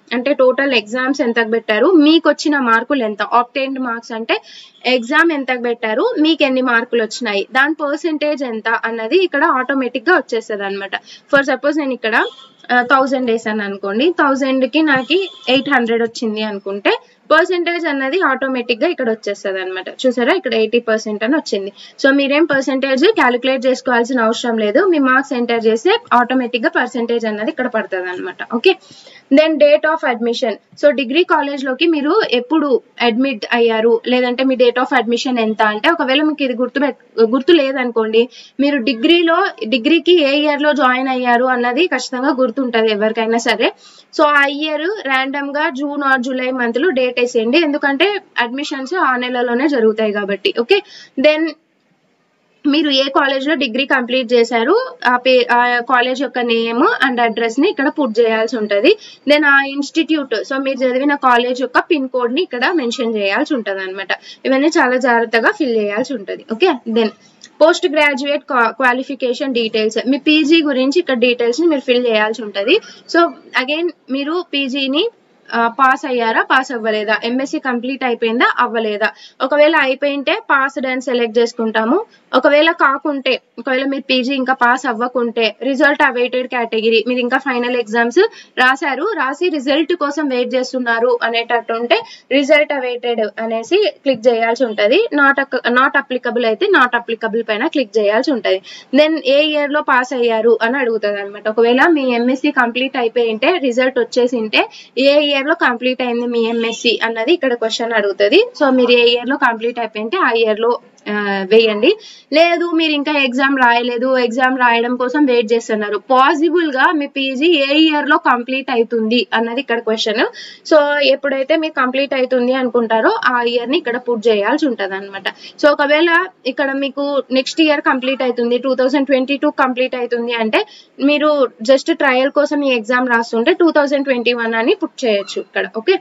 అంటే టోటల్ ఎగ్జామ్స్ ఎంత పెట్టారు మీకు వచ్చిన మార్కులు ఎంత ఆప్టైన్డ్ మార్క్స్ అంటే ఎగ్జామ్ ఎంత పెట్టారు మీకు ఎన్ని మార్కులు వచ్చినాయి దాని పర్సెంటేజ్ ఎంత అన్నది ఇక్కడ ఆటోమేటిక్ గా వచ్చేస్తుంది అనమాట ఫర్ సపోజ్ నేను ఇక్కడ థౌజండ్ వేసాను అనుకోండి థౌజండ్ కి నాకు ఎయిట్ హండ్రెడ్ వచ్చింది అనుకుంటే పర్సెంటేజ్ అన్నది ఆటోమేటిక్ గా ఇక్కడ వచ్చేస్తుంది అనమాట చూసారా ఇక్కడ ఎయిటీ పర్సెంట్ అని వచ్చింది సో మీరేం పర్సెంటేజ్ క్యాలిక్యులేట్ చేసుకోవాల్సిన అవసరం లేదు మీ మార్క్స్ ఎంటర్ చేస్తే ఆటోమేటిక్ గా పర్సెంటేజ్ అన్నది ఇక్కడ పడుతుంది అనమాట okay then date of admission so degree college లోకి మీరు ఎప్పుడు అడ్మిట్ అయ్యారు లేదంటే మీ డేట్ ఆఫ్ అడ్మిషన్ ఎంత అంటే ఒకవేళ మీకు ఇది గుర్తు గుర్తు లేదనుకోండి మీరు డిగ్రీలో డిగ్రీకి ఏ ఇయర్ లో జాయిన్ అయ్యారు అన్నది ఖచ్చితంగా గుర్తుంటది ఎవరికైనా సరే సో ఆ ఇయర్ ర్యాండమ్ గా జూన్ ఆర్ జూలై మంత్ లో డేట్ వేసేయండి ఎందుకంటే అడ్మిషన్స్ ఆ నెలలోనే జరుగుతాయి కాబట్టి ఓకే దెన్ మీరు ఏ కాలేజ్ లో డిగ్రీ కంప్లీట్ చేశారు ఆ పే ఆ కాలేజ్ యొక్క నేమ్ అండ్ అడ్రస్ ని ఇక్కడ పుట్ చేయాల్సి ఉంటది దెన్ ఆ ఇన్స్టిట్యూట్ సో మీరు చదివిన కాలేజ్ యొక్క పిన్ కోడ్ ని ఇక్కడ మెన్షన్ చేయాల్సి ఉంటది అనమాట ఇవన్నీ చాలా జాగ్రత్తగా ఫిల్ చేయాల్సి ఉంటది okay then post graduate qualification details మీ పీజీ గురించి ఇక్కడ డీటెయిల్స్ ని మీరు ఫిల్ చేయాల్సి ఉంటది సో అగైన్ మీరు పీజీని పాస్ అయ్యారా పాస్ అవ్వలేదా ఎంఎస్సి కంప్లీట్ అయిపోయిందా అవ్వలేదా ఒకవేళ అయిపోయింటే పాస్డ్ అని సెలెక్ట్ చేసుకుంటాము ఒకవేళ కాకుంటే ఒకవేళ మీరు పీజీ ఇంకా పాస్ అవ్వకుంటే రిజల్ట్ అవైటెడ్ కేటగిరీ మీరు ఇంకా ఫైనల్ ఎగ్జామ్స్ రాశారు రాసి రిజల్ట్ కోసం వెయిట్ చేస్తున్నారు అనేటట్టు ఉంటే రిజల్ట్ అవైటెడ్ అనేసి క్లిక్ చేయాల్సి ఉంటది నాట్ నాట్ అప్లికబుల్ అయితే నాట్ అప్లికబుల్ పైన క్లిక్ చేయాల్సి ఉంటది దెన్ ఏ ఇయర్ లో పాస్ అయ్యారు అని అడుగుతుంది అనమాట ఒకవేళ మీ ఎంఎస్సి కంప్లీట్ అయిపోయింటే రిజల్ట్ వచ్చేసింటే ఏ ఇయర్ లో కంప్లీట్ అయింది మీ ఎంఎస్సి అన్నది ఇక్కడ క్వశ్చన్ అడుగుతుంది సో మీరు ఏ ఇయర్ లో కంప్లీట్ అయిపోయింటే ఆ ఇయర్ లో వేయండి లేదు మీరు ఇంకా ఎగ్జామ్ రాయలేదు ఎగ్జామ్ రాయడం కోసం వెయిట్ చేస్తున్నారు పాసిబుల్ గా మీ పీజీ ఏ ఇయర్ లో కంప్లీట్ అవుతుంది అన్నది ఇక్కడ క్వశ్చన్ సో ఎప్పుడైతే మీరు కంప్లీట్ అవుతుంది అనుకుంటారో ఆ ఇయర్ ని ఇక్కడ పుట్ చేయాల్సి ఉంటది అనమాట సో ఒకవేళ ఇక్కడ మీకు నెక్స్ట్ ఇయర్ కంప్లీట్ అవుతుంది two thousand twenty two complete అవుతుంది అంటే మీరు జస్ట్ ట్రయల్ కోసం ఈ ఎగ్జామ్ రాస్తుంటే టూ థౌసండ్ ట్వంటీ వన్ అని పుట్ చేయొచ్చు ఇక్కడ okay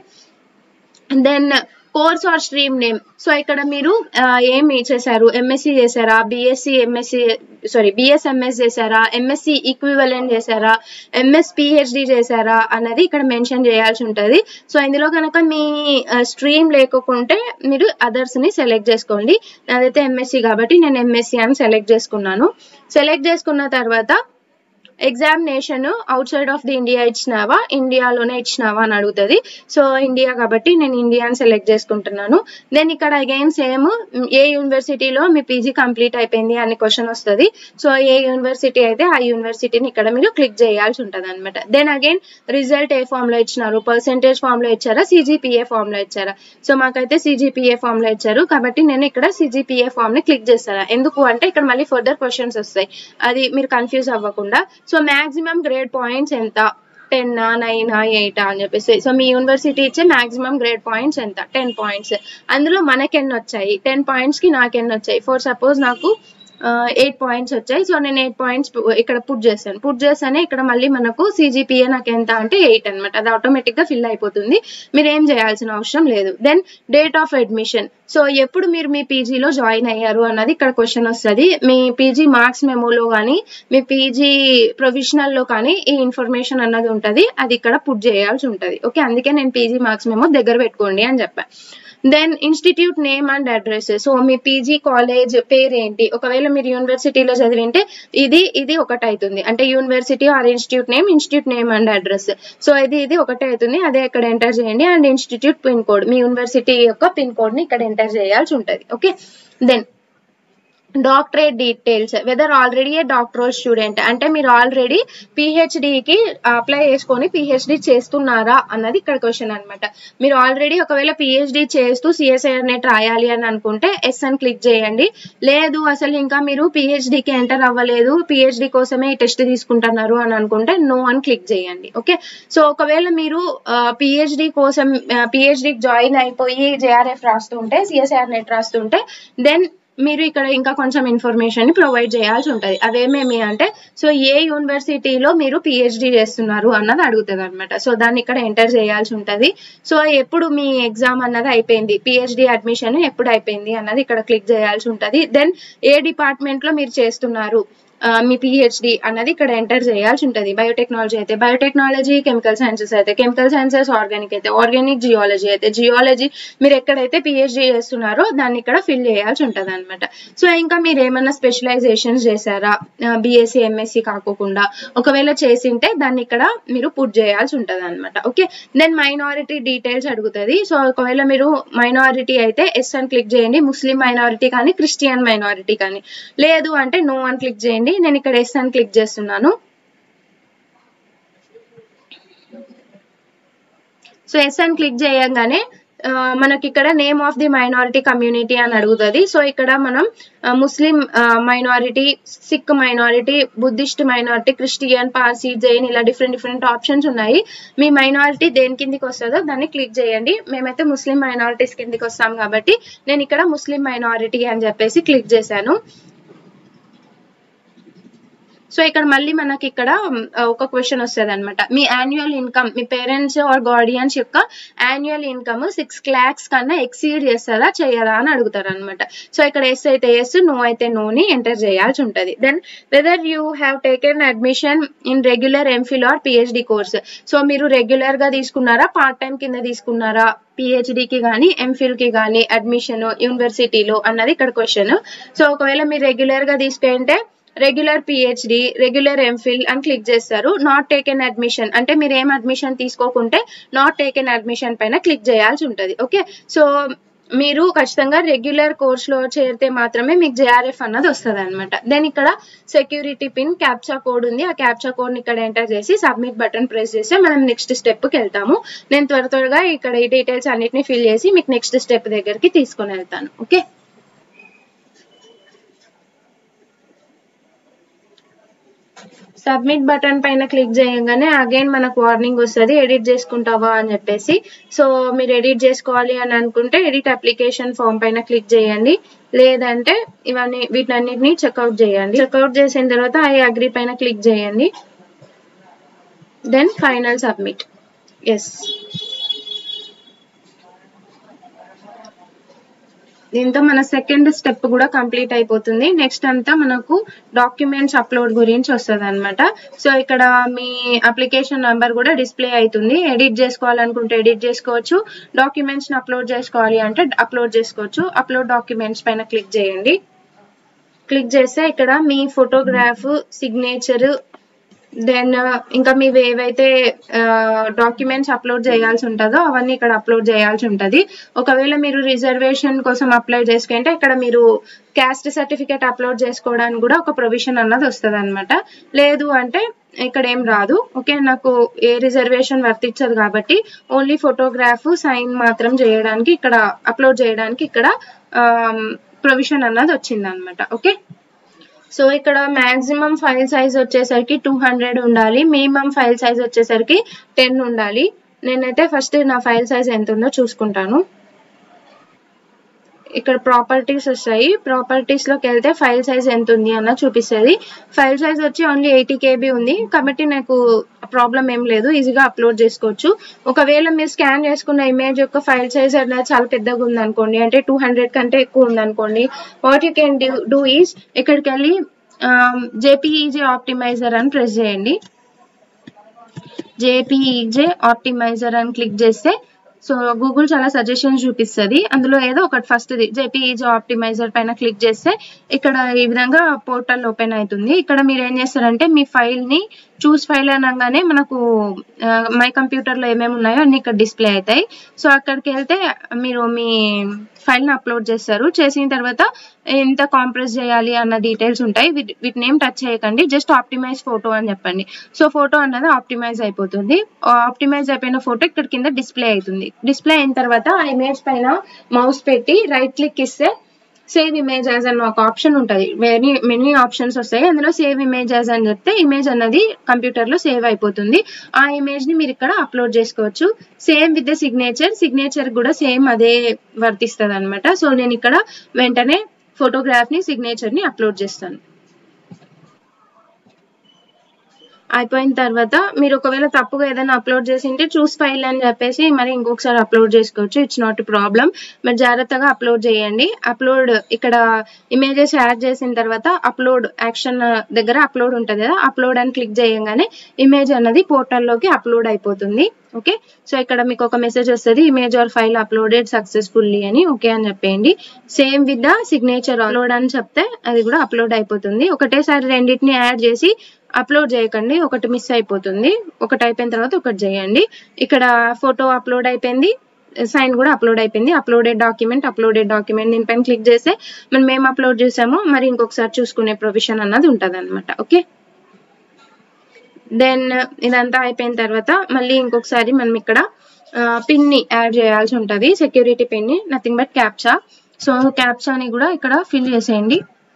then course or stream name so ఇక్కడ మీరు ఏమి చేశారు ఎంఎస్సి చేశారా బిఎస్సి ఎంఎస్సి సారీ బిఎస్ఎంఎస్ చేశారా ఎంఎస్సి ఈక్వివలెంట్ చేశారా ఎంఎస్ పిహెచ్డి చేశారా అన్నది ఇక్కడ మెన్షన్ చేయాల్సి ఉంటుంది సో ఇందులో కనుక మీ స్ట్రీమ్ లేకుంటే మీరు అదర్స్ ని సెలెక్ట్ చేసుకోండి అదైతే ఎంఎస్సి కాబట్టి నేను ఎంఎస్సి అని సెలెక్ట్ చేసుకున్నాను సెలెక్ట్ చేసుకున్న తర్వాత examination outside of the India ఇచ్చినావా ఇండియాలోనే ఇచ్చినావా అని అడుగుతుంది సో ఇండియా కాబట్టి నేను ఇండియా అని సెలెక్ట్ చేసుకుంటున్నాను దెన్ ఇక్కడ అగైన్ సేమ్ ఏ యూనివర్సిటీలో మీ పీజీ కంప్లీట్ అయిపోయింది అనే క్వశ్చన్ వస్తుంది సో ఏ యూనివర్సిటీ అయితే ఆ యూనివర్సిటీని ఇక్కడ మీరు క్లిక్ చేయాల్సి ఉంటుంది అనమాట దెన్ అగైన్ రిజల్ట్ ఏ ఫామ్ లో ఇచ్చినారు పర్సెంటేజ్ ఫామ్ లో ఇచ్చారా సిజిపిఏ ఫామ్ లో ఇచ్చారా సో మాకైతే సిజిపిఏ ఫామ్ లో ఇచ్చారు కాబట్టి నేను ఇక్కడ సిజిపిఏ ఫామ్ ని క్లిక్ చేస్తాను ఎందుకు అంటే ఇక్కడ మళ్ళీ ఫర్దర్ క్వశ్చన్స్ వస్తాయి అది మీరు కన్ఫ్యూజ్ అవ్వకుండా సో మాక్సిమం గ్రేడ్ పాయింట్స్ ఎంత టెన్ నైన్ ఎయిట్ అని చెప్పేసి సో మీ యూనివర్సిటీ ఇచ్చే మాక్సిమం గ్రేడ్ పాయింట్స్ ఎంత టెన్ పాయింట్స్ అందులో మనకి ఎన్ని వచ్చాయి టెన్ పాయింట్స్ కి నాకు ఎన్ని వచ్చాయి ఫర్ సపోజ్ నాకు ఎయిట్ పాయింట్స్ వచ్చాయి సో నేను ఎయిట్ పాయింట్స్ ఇక్కడ పుట్ చేస్తాను పుట్ చేస్తానే ఇక్కడ మళ్ళీ మనకు సిజిపిఏ నాకు ఎంత అంటే ఎయిట్ అనమాట అది ఆటోమేటిక్ గా ఫిల్ అయిపోతుంది మీరు ఏం చేయాల్సిన అవసరం లేదు then date of admission so ఎప్పుడు మీరు మీ పీజీలో జాయిన్ అయ్యారు అన్నది ఇక్కడ క్వశ్చన్ వస్తుంది మీ పీజీ మార్క్స్ మెమోలో కానీ మీ పీజీ ప్రొఫెషనల్ లో కానీ ఈ ఇన్ఫర్మేషన్ అన్నది ఉంటుంది అది ఇక్కడ పుట్ చేయాల్సి ఉంటుంది ఓకే అందుకే నేను పీజీ మార్క్స్ మెమో దగ్గర పెట్టుకోండి అని చెప్పాను then institute name and address so మీ పీజీ కాలేజ్ పేరు ఏంటి ఒకవేళ మీరు యూనివర్సిటీలో చదివింటే ఇది ఇది ఒకటి అవుతుంది అంటే university or institute name institute name and address so ఇది ఇది ఒకటే అవుతుంది అదే ఇక్కడ ఎంటర్ చేయండి అండ్ ఇన్స్టిట్యూట్ పిన్ కోడ్ మీ యూనివర్సిటీ యొక్క పిన్ కోడ్ ని ఇక్కడ ఎంటర్ చేయాల్సి ఉంటుంది okay then doctorate details whether already a doctoral student అంటే మీరు ఆల్రెడీ పిహెచ్డికి అప్లై చేసుకొని పిహెచ్డి చేస్తున్నారా అన్నది ఇక్కడ క్వశ్చన్ అనమాట మీరు ఆల్రెడీ ఒకవేళ పిహెచ్డి చేస్తూ సిఎస్ఐఆర్ నెట్ రాయాలి అని అనుకుంటే ఎస్ అని క్లిక్ చేయండి లేదు అసలు ఇంకా మీరు పిహెచ్డికి ఎంటర్ అవ్వలేదు పిహెచ్డి కోసమే ఈ టెస్ట్ తీసుకుంటున్నారు అని అనుకుంటే నో అని క్లిక్ చేయండి ఓకే సో ఒకవేళ మీరు పిహెచ్డి కోసం పిహెచ్డికి జాయిన్ అయిపోయి జేఆర్ఎఫ్ రాస్తుంటే సిఎస్ఐఆర్ నెట్ రాస్తుంటే దెన్ మీరు ఇక్కడ ఇంకా కొంచెం ఇన్ఫర్మేషన్ ని ప్రొవైడ్ చేయాల్సి ఉంటుంది అవేమేమి అంటే సో ఏ యూనివర్సిటీలో మీరు పిహెచ్డి చేస్తున్నారు అన్నది అడుగుతుంది అనమాట సో దాన్ని ఇక్కడ ఎంటర్ చేయాల్సి ఉంటుంది సో ఎప్పుడు మీ ఎగ్జామ్ అన్నది అయిపోయింది పిహెచ్డి అడ్మిషన్ ఎప్పుడు అయిపోయింది అన్నది ఇక్కడ క్లిక్ చేయాల్సి ఉంటుంది దెన్ ఏ డిపార్ట్మెంట్ లో మీరు చేస్తున్నారు మీ పిహెచ్డి అన్నది ఇక్కడ ఎంటర్ చేయాల్సి ఉంటుంది బయోటెక్నాలజీ అయితే బయోటెక్నాలజీ కెమికల్ సైన్సెస్ అయితే కెమికల్ సైన్సెస్ ఆర్గానిక్ అయితే ఆర్గానిక్ జియాలజీ అయితే జియాలజీ మీరు ఎక్కడైతే పిహెచ్డి చేస్తున్నారో దాన్ని ఇక్కడ ఫిల్ చేయాల్సి ఉంటుంది అనమాట సో ఇంకా మీరు ఏమైనా స్పెషలైజేషన్స్ చేశారా బీఎస్సీ ఎంఎస్సీ కాకోకుండా ఒకవేళ చేసింటే దాన్ని ఇక్కడ మీరు పుట్ చేయాల్సి ఉంటుంది అనమాట ఓకే దెన్ మైనారిటీ డీటెయిల్స్ అడుగుతుంది సో ఒకవేళ మీరు మైనారిటీ అయితే ఎస్ అని క్లిక్ చేయండి ముస్లిం మైనారిటీ కానీ క్రిస్టియన్ మైనారిటీ కానీ లేదు అంటే నో అని క్లిక్ చేయండి నేను ఇక్కడ ఎస్ అని క్లిక్ చేస్తున్నాను సో ఎస్ అని క్లిక్ చేయగానే మనకి ఇక్కడ name of the minority community అని అడుగుతుంది సో ఇక్కడ మనం Muslim minority Sikh minority Buddhist minority Christian Parsi Jain ఇలా డిఫరెంట్ డిఫరెంట్ ఆప్షన్స్ ఉన్నాయి మీ మైనారిటీ దేని కిందికి వస్తుందో దాన్ని క్లిక్ చేయండి మేమైతే ముస్లిం మైనారిటీస్ కిందికి వస్తాం కాబట్టి నేను ఇక్కడ ముస్లిం మైనారిటీ అని చెప్పేసి క్లిక్ చేశాను సో ఇక్కడ మళ్ళీ మనకి ఇక్కడ ఒక క్వశ్చన్ వస్తుంది అనమాట మీ యాన్యువల్ ఇన్కమ్ మీ పేరెంట్స్ ఆర్ గార్డియన్స్ యొక్క యాన్యువల్ ఇన్కమ్ సిక్స్ ల్యాక్స్ కన్నా ఎక్సీడ్ చేస్తారా చేయరా అని అడుగుతారు అనమాట సో ఇక్కడ ఎస్ అయితే ఎస్ నో అయితే నోని ఎంటర్ చేయాల్సి ఉంటుంది then whether you have taken admission in regular MPhil or PhD course so మీరు రెగ్యులర్ గా తీసుకున్నారా పార్ట్ టైం కింద తీసుకున్నారా పిహెచ్డికి కానీ ఎంఫిల్ కి కానీ అడ్మిషన్ యూనివర్సిటీలో అన్నది ఇక్కడ క్వశ్చన్ సో ఒకవేళ మీరు రెగ్యులర్ గా తీసుకుంటే రెగ్యులర్ పిహెచ్డి రెగ్యులర్ ఎంఫిల్ అని క్లిక్ చేస్తారు నాట్ టేకెన్ అడ్మిషన్ అంటే మీరు ఏం అడ్మిషన్ తీసుకోకుంటే నాట్ టేకెన్ అడ్మిషన్ పైన క్లిక్ చేయాల్సి ఉంటుంది ఓకే సో మీరు ఖచ్చితంగా రెగ్యులర్ కోర్స్ లో చేరితే మాత్రమే మీకు జేఆర్ఎఫ్ అన్నది వస్తుంది అనమాట దెన్ ఇక్కడ సెక్యూరిటీ పిన్ క్యాప్చా కోడ్ ఉంది ఆ క్యాప్చా కోడ్ ఇక్కడ ఎంటర్ చేసి సబ్మిట్ బటన్ ప్రెస్ చేస్తే మనం నెక్స్ట్ స్టెప్ కి వెళ్తాము నేను త్వర త్వరగా ఇక్కడ ఈ డీటెయిల్స్ అన్నిటిని ఫిల్ చేసి మీకు నెక్స్ట్ స్టెప్ దగ్గరికి తీసుకొని వెళ్తాను ఓకే సబ్మిట్ బటన్ పైన క్లిక్ చేయగానే అగైన్ మనకు వార్నింగ్ వస్తుంది ఎడిట్ చేసుకుంటావా అని చెప్పేసి సో మీరు ఎడిట్ చేసుకోవాలి అని అనుకుంటే ఎడిట్ అప్లికేషన్ ఫామ్ పైన క్లిక్ చేయండి లేదంటే ఇవన్నీ వీటన్నిటిని చెక్అవుట్ చేయండి చెక్అవుట్ చేసిన తర్వాత ఐ అగ్రి పైన క్లిక్ చేయండి దెన్ ఫైనల్ సబ్మిట్ ఎస్ దీంతో మన సెకండ్ స్టెప్ కూడా కంప్లీట్ అయిపోతుంది నెక్స్ట్ అంతా మనకు డాక్యుమెంట్స్ అప్లోడ్ గురించి వస్తుంది అనమాట సో ఇక్కడ మీ అప్లికేషన్ నెంబర్ కూడా డిస్ప్లే అవుతుంది ఎడిట్ చేసుకోవాలనుకుంటే ఎడిట్ చేసుకోవచ్చు డాక్యుమెంట్స్ అప్లోడ్ చేసుకోవాలి అంటే అప్లోడ్ చేసుకోవచ్చు అప్లోడ్ డాక్యుమెంట్స్ పైన క్లిక్ చేయండి క్లిక్ చేస్తే ఇక్కడ మీ ఫోటోగ్రాఫ్ సిగ్నేచర్ దెన్ ఇంకా మీవి ఏవైతే డాక్యుమెంట్స్ అప్లోడ్ చేయాల్సి ఉంటుందో అవన్నీ ఇక్కడ అప్లోడ్ చేయాల్సి ఉంటుంది ఒకవేళ మీరు రిజర్వేషన్ కోసం అప్లై చేసుకుంటే ఇక్కడ మీరు క్యాస్ట్ సర్టిఫికేట్ అప్లోడ్ చేసుకోవడానికి కూడా ఒక ప్రొవిజన్ అన్నది వస్తుంది అనమాట లేదు అంటే ఇక్కడ ఏం రాదు ఓకే నాకు ఏ రిజర్వేషన్ వర్తించదు కాబట్టి ఓన్లీ ఫోటోగ్రాఫ్ సైన్ మాత్రం చేయడానికి ఇక్కడ అప్లోడ్ చేయడానికి ఇక్కడ ప్రొవిజన్ అన్నది వచ్చింది అనమాట ఓకే సో ఇక్కడ మాక్సిమం ఫైల్ సైజ్ వచ్చేసరికి టూ హండ్రెడ్ ఉండాలి మినిమం ఫైల్ సైజ్ వచ్చేసరికి టెన్ ఉండాలి నేనైతే ఫస్ట్ నా ఫైల్ సైజ్ ఎంత ఉందో చూసుకుంటాను ఇక్కడ ప్రాపర్టీస్ వస్తాయి ప్రాపర్టీస్ లోకి వెళ్తే ఫైల్ సైజ్ ఎంత ఉంది అన్న చూపిస్తుంది ఫైల్ సైజ్ వచ్చి ఓన్లీ ఎయిటీ కేబీ ఉంది కాబట్టి నాకు ప్రాబ్లం ఏం లేదు ఈజీగా అప్లోడ్ చేసుకోవచ్చు ఒకవేళ మీరు స్కాన్ చేసుకున్న ఇమేజ్ యొక్క ఫైల్ సైజ్ అనేది చాలా పెద్దగా ఉంది అనుకోండి అంటే టూ హండ్రెడ్ కంటే ఎక్కువ ఉంది అనుకోండి what you can do is ఇక్కడికి వెళ్ళి జేపీఈజే ఆప్టిమైజర్ అని ప్రెస్ చేయండి జేపీఈజే ఆప్టిమైజర్ అని క్లిక్ చేస్తే సో గూగుల్ చాలా సజెషన్స్ చూపిస్తుంది అందులో ఏదో ఒకటి ఫస్ట్ జేపీఈజీ ఆప్టిమైజర్ పైన క్లిక్ చేస్తే ఇక్కడ ఈ విధంగా పోర్టల్ ఓపెన్ అవుతుంది ఇక్కడ మీరు ఏం చేస్తారంటే మీ ఫైల్ ని చూస్ ఫైల్ అనగానే మనకు మై కంప్యూటర్ లో ఏమేమి ఉన్నాయో అన్ని ఇక్కడ డిస్ప్లే అవుతాయి సో అక్కడికి వెళ్తే మీరు మీ ఫైల్ ని అప్లోడ్ చేస్తారు చేసిన తర్వాత ఎంత కాంప్రెస్ చేయాలి అన్న డీటెయిల్స్ ఉంటాయి వీటిని ఏం టచ్ చేయకండి జస్ట్ ఆప్టిమైజ్ ఫోటో అని చెప్పండి సో ఫోటో అన్నది ఆప్టిమైజ్ అయిపోతుంది ఆప్టిమైజ్ అయిపోయిన ఫోటో ఇక్కడ కింద డిస్ప్లే అవుతుంది డిస్ప్లే అయిన తర్వాత ఆ ఇమేజ్ పైన మౌస్ పెట్టి రైట్ క్లిక్ ఇస్తే సేవ్ ఇమేజ్ యాజ్ అన్న ఒక ఆప్షన్ ఉంటుంది వెరీ మెనీ ఆప్షన్స్ వస్తాయి అందులో సేవ్ ఇమేజ్ యాజ్ అని చెప్తే ఇమేజ్ అన్నది కంప్యూటర్ లో సేవ్ అయిపోతుంది ఆ ఇమేజ్ ని మీరు ఇక్కడ అప్లోడ్ చేసుకోవచ్చు same with the signature signature కూడా సేమ్ అదే వర్తిస్తుంది అనమాట సో నేను ఇక్కడ వెంటనే ఫోటోగ్రాఫ్ ని సిగ్నేచర్ ని అప్లోడ్ చేస్తాను అయిపోయిన తర్వాత మీరు ఒకవేళ తప్పుగా ఏదైనా అప్లోడ్ చేసి ఉంటే చూస్ ఫైల్ అని చెప్పేసి మరి ఇంకొకసారి అప్లోడ్ చేసుకోవచ్చు ఇట్స్ నాట్ ప్రాబ్లం మరి జాగ్రత్తగా అప్లోడ్ చేయండి అప్లోడ్ ఇక్కడ ఇమేజెస్ యాడ్ చేసిన తర్వాత అప్లోడ్ యాక్షన్ దగ్గర అప్లోడ్ ఉంటుంది కదా అప్లోడ్ అని క్లిక్ చేయగానే ఇమేజ్ అన్నది పోర్టల్లోకి అప్లోడ్ అయిపోతుంది ఓకే సో ఇక్కడ మీకు ఒక మెసేజ్ వస్తుంది image or file uploaded successfully అని ఓకే అని చెప్పేయండి same with the signature upload అని చెప్తే అది కూడా అప్లోడ్ అయిపోతుంది ఒకటేసారి రెండింటిని యాడ్ చేసి అప్లోడ్ చేయకండి ఒకటి మిస్ అయిపోతుంది ఒకటి అయిపోయిన తర్వాత ఒకటి చేయండి ఇక్కడ ఫోటో అప్లోడ్ అయిపోయింది సైన్ కూడా అప్లోడ్ అయిపోయింది అప్లోడెడ్ డాక్యుమెంట్ అప్లోడెడ్ డాక్యుమెంట్ దీనిపైన క్లిక్ చేస్తే మనం మేము అప్లోడ్ చేసామో మరి ఇంకొకసారి చూసుకునే ప్రొవిజన్ అన్నది ఉంటుంది అనమాట ఓకే దెన్ ఇదంతా అయిపోయిన తర్వాత మళ్ళీ ఇంకొకసారి మనం ఇక్కడ పిన్ ని యాడ్ చేయాల్సి ఉంటుంది సెక్యూరిటీ పిన్ ని నథింగ్ బట్ క్యాప్చా సో క్యాప్చాని కూడా ఇక్కడ ఫిల్ చేసేయండి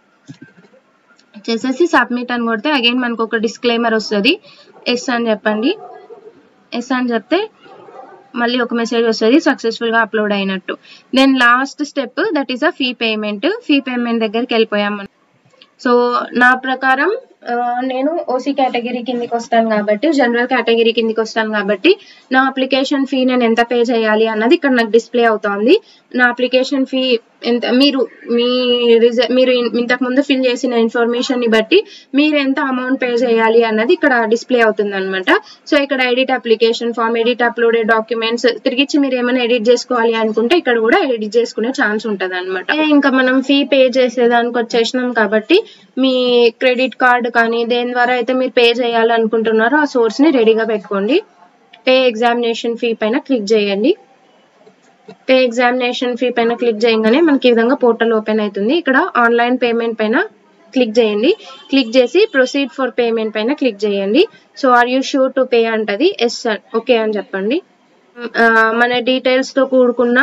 చేసేసి సబ్మిట్ అని కొడితే అగైన్ మనకు ఒక డిస్క్లైమర్ వస్తుంది ఎస్ అని చెప్పండి ఎస్ అని చెప్తే మళ్ళీ ఒక మెసేజ్ వస్తుంది సక్సెస్ఫుల్ గా అప్లోడ్ అయినట్టు then last step that is a fee payment fee payment దగ్గరికి వెళ్ళిపోయాం మనం సో నా ప్రకారం ఆ, నేను ఓసీ కేటగిరీ కిందికి వస్తాను కాబట్టి జనరల్ కేటగిరీ కిందికి వస్తాను కాబట్టి నా అప్లికేషన్ ఫీ నేను ఎంత పే చేయాలి అన్నది ఇక్కడ నాకు డిస్ప్లే అవుతోంది నా అప్లికేషన్ ఫీ ఎంత మీరు మీ రిజ మీరు ఇన్- ఇంతకు ముందు ఫిల్ చేసిన ఇన్ఫర్మేషన్ ని బట్టి మీరు ఎంత అమౌంట్ పే చేయాలి అన్నది ఇక్కడ డిస్ప్లే అవుతుంది అనమాట సో ఇక్కడ edit application form edit uploaded documents తిరిగిచ్చి మీరు ఏమైనా ఎడిట్ చేసుకోవాలి అనుకుంటే ఇక్కడ కూడా ఎడిట్ చేసుకునే ఛాన్స్ ఉంటుంది అనమాట ఇంకా మనం ఫీ పే చేసేదానికి వచ్చేసినాం కాబట్టి మీ క్రెడిట్ కార్డ్ కానీ దేని ద్వారా అయితే మీరు పే చేయాలనుకుంటున్నారో ఆ సోర్స్ ని రెడీగా పెట్టుకోండి పే ఎగ్జామినేషన్ ఫీ పైన క్లిక్ చేయండి పే ఎగ్జామినేషన్ ఫీ పైన క్లిక్ చేయగానే మనకి ఈ విధంగా పోర్టల్ ఓపెన్ అవుతుంది ఇక్కడ ఆన్లైన్ పేమెంట్ పైన క్లిక్ చేయండి క్లిక్ చేసి ప్రొసీడ్ ఫర్ పేమెంట్ పైన క్లిక్ చేయండి so are you sure to pay అంటది ఎస్ ఓకే అని చెప్పండి ఆ, మన డీటెయిల్స్ తో కూడుకున్న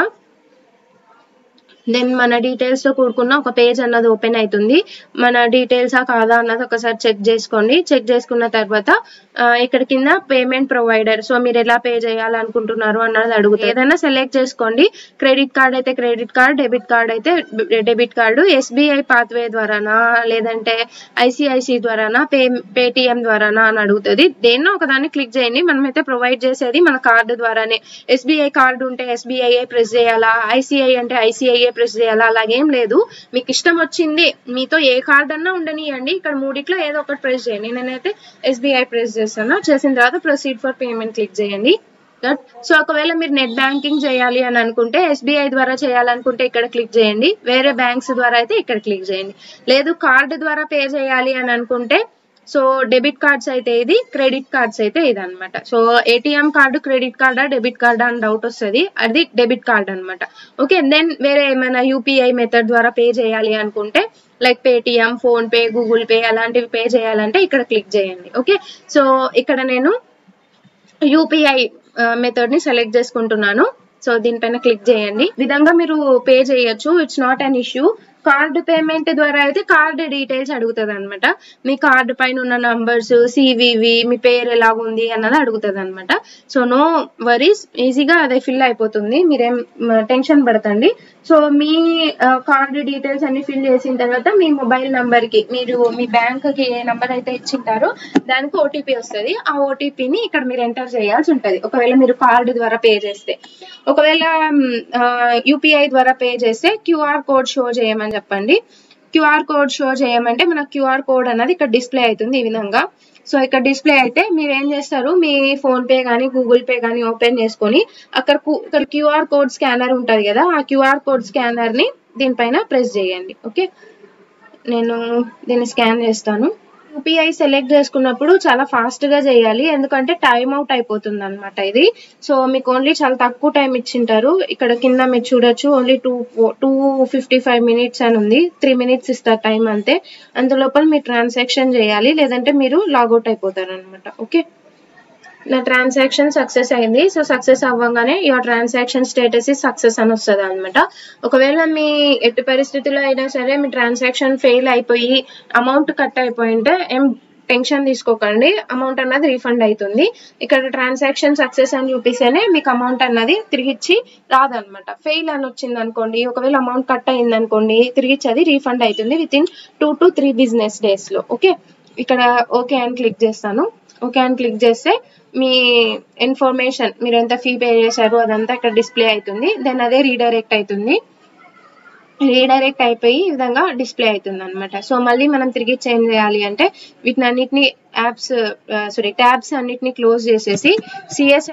దెన్ మన డీటెయిల్స్ తో కూడుకున్న ఒక పేజ్ అన్నది ఓపెన్ అవుతుంది మన డీటెయిల్సా కాదా అన్నది ఒకసారి చెక్ చేసుకోండి చెక్ చేసుకున్న తర్వాత ఆ, ఇక్కడ కింద పేమెంట్ ప్రొవైడర్ సో మీరు ఎలా పే చేయాలనుకుంటున్నారు అన్నది అడుగుతుంది ఏదైనా సెలెక్ట్ చేసుకోండి క్రెడిట్ కార్డ్ అయితే క్రెడిట్ కార్డ్ డెబిట్ కార్డ్ అయితే డెబిట్ కార్డు ఎస్బీఐ పాత్వే ద్వారానా లేదంటే ఐసిఐసి ద్వారానా పే పేటిఎం ద్వారానా అని అడుగుతుంది దేన్నో ఒకదాన్ని క్లిక్ చేయండి మనమైతే ప్రొవైడ్ చేసేది మన కార్డు ద్వారానే ఎస్బీఐ కార్డు ఉంటే ఎస్బీఐ ప్రెస్ చేయాలా ఐసిఐ అంటే ఐసిఐఏ ప్రెస్ చేయాలా అలాగేం లేదు మీకు ఇష్టం వచ్చింది మీతో ఏ కార్డ్ అన్నా ఉండనియండి ఇక్కడ మూడిట్లో ఏదో ఒకటి ప్రెస్ చేయండి నేనైతే ఎస్బీఐ ప్రెస్ చేస్తాను చేసిన తర్వాత ప్రొసీడ్ ఫర్ పేమెంట్ క్లిక్ చేయండి దట్ సో ఒకవేళ మీరు నెట్ బ్యాంకింగ్ చేయాలి అని అనుకుంటే ఎస్బీఐ ద్వారా చేయాలనుకుంటే ఇక్కడ క్లిక్ చేయండి వేరే బ్యాంక్స్ ద్వారా అయితే ఇక్కడ క్లిక్ చేయండి లేదు కార్డు ద్వారా పే చేయాలి అని అనుకుంటే సో డెబిట్ కార్డ్స్ అయితే ఇది క్రెడిట్ కార్డ్స్ అయితే ఇది అనమాట సో ఏటీఎం కార్డు క్రెడిట్ కార్డా డెబిట్ కార్డా అని డౌట్ వస్తుంది అది డెబిట్ కార్డ్ అన్నమాట ఓకే దెన్ వేరే ఏమైనా యూపీఐ మెథడ్ ద్వారా పే చేయాలి అనుకుంటే like Paytm PhonePe Google pay అలాంటివి పే చేయాలంటే ఇక్కడ క్లిక్ చేయండి ఓకే సో ఇక్కడ నేను యూపీఐ మెథడ్ ని సెలెక్ట్ చేసుకుంటున్నాను సో దీనిపైన క్లిక్ చేయండి ఈ విధంగా మీరు పే చేయొచ్చు it's not an issue card payment ద్వారా అయితే కార్డు డీటెయిల్స్ అడుగుతుంది అనమాట మీ కార్డు పైన ఉన్న నంబర్స్ సివివి మీ పేరు ఎలాగుంది అన్నది అడుగుతుంది అనమాట సో నో వరీస్ ఈజీగా అదే ఫిల్ అయిపోతుంది మీరేం టెన్షన్ పడతండి సో మీ కార్డు డీటెయిల్స్ అన్ని ఫిల్ చేసిన తర్వాత మీ మొబైల్ నంబర్ కి మీరు మీ బ్యాంక్ కి ఏ నంబర్ అయితే ఇచ్చింటారో దానికి ఓటీపీ వస్తుంది ఆ ఓటీపీని ఇక్కడ మీరు ఎంటర్ చేయాల్సి ఉంటది ఒకవేళ మీరు కార్డు ద్వారా పే చేస్తే ఒకవేళ యూపీఐ ద్వారా పే చేస్తే క్యూఆర్ కోడ్ షో చేయమని చెప్పండి క్యూఆర్ కోడ్ షో చేయమంటే మన క్యూఆర్ కోడ్ అన్నది ఇక్కడ డిస్ప్లే అవుతుంది ఈ విధంగా సో ఇక్కడ డిస్ప్లే అయితే మీరు ఏం చేస్తారు మీ ఫోన్ పే కానీ గూగుల్ పే కానీ ఓపెన్ చేసుకొని అక్కడ కు- ఇక్కడ క్యూఆర్ కోడ్ స్కానర్ ఉంటది కదా ఆ క్యూఆర్ కోడ్ స్కానర్ ని దీనిపైన ప్రెస్ చేయండి ఓకే నేను దీన్ని స్కాన్ చేస్తాను యూపీఐ సెలెక్ట్ చేసుకున్నప్పుడు చాలా ఫాస్ట్ గా చేయాలి ఎందుకంటే టైం అవుట్ అయిపోతుంది అనమాట ఇది సో మీకు ఓన్లీ చాలా తక్కువ టైం ఇచ్చింటారు ఇక్కడ కింద మీరు చూడొచ్చు only two two fifty five minutes అని ఉంది త్రీ మినిట్స్ ఇస్తారు టైం అంతే అందులోపల మీరు ట్రాన్సాక్షన్ చేయాలి లేదంటే మీరు లాగౌట్ అయిపోతారు అనమాట ఓకే నా ట్రాన్సాక్షన్ సక్సెస్ అయింది సో సక్సెస్ అవ్వగానే your transaction status is success అని వస్తుంది అనమాట ఒకవేళ మీ ఎట్టి పరిస్థితుల్లో అయినా సరే మీ ట్రాన్సాక్షన్ ఫెయిల్ అయిపోయి అమౌంట్ కట్ అయిపోయింటే ఏం టెన్షన్ తీసుకోకండి అమౌంట్ అన్నది రీఫండ్ అవుతుంది ఇక్కడ ట్రాన్సాక్షన్ సక్సెస్ అని చూపిస్తేనే మీకు అమౌంట్ అన్నది తిరిగిచ్చి రాదనమాట ఫెయిల్ అని వచ్చింది అనుకోండి ఒకవేళ అమౌంట్ కట్ అయింది అనుకోండి తిరిగిచ్చి అది రీఫండ్ అవుతుంది within two to three business days లో ఓకే ఇక్కడ ఓకే అని క్లిక్ చేస్తాను ఓకే అని క్లిక్ చేస్తే మీ ఇన్ఫర్మేషన్ మీరు ఎంత ఫీ పే చేశారు అదంతా ఇక్కడ డిస్ప్లే అవుతుంది దెన్ అదే రీడైరెక్ట్ అవుతుంది రీడైరెక్ట్ అయిపోయి ఈ విధంగా డిస్ప్లే అవుతుంది అనమాట సో మళ్ళీ మనం తిరిగి చేంజ్ చేయాలి అంటే వీటిని అన్నిటిని యాప్స్ సారీ ట్యాబ్స్ అన్నిటిని క్లోజ్ చేసేసి సిఎస్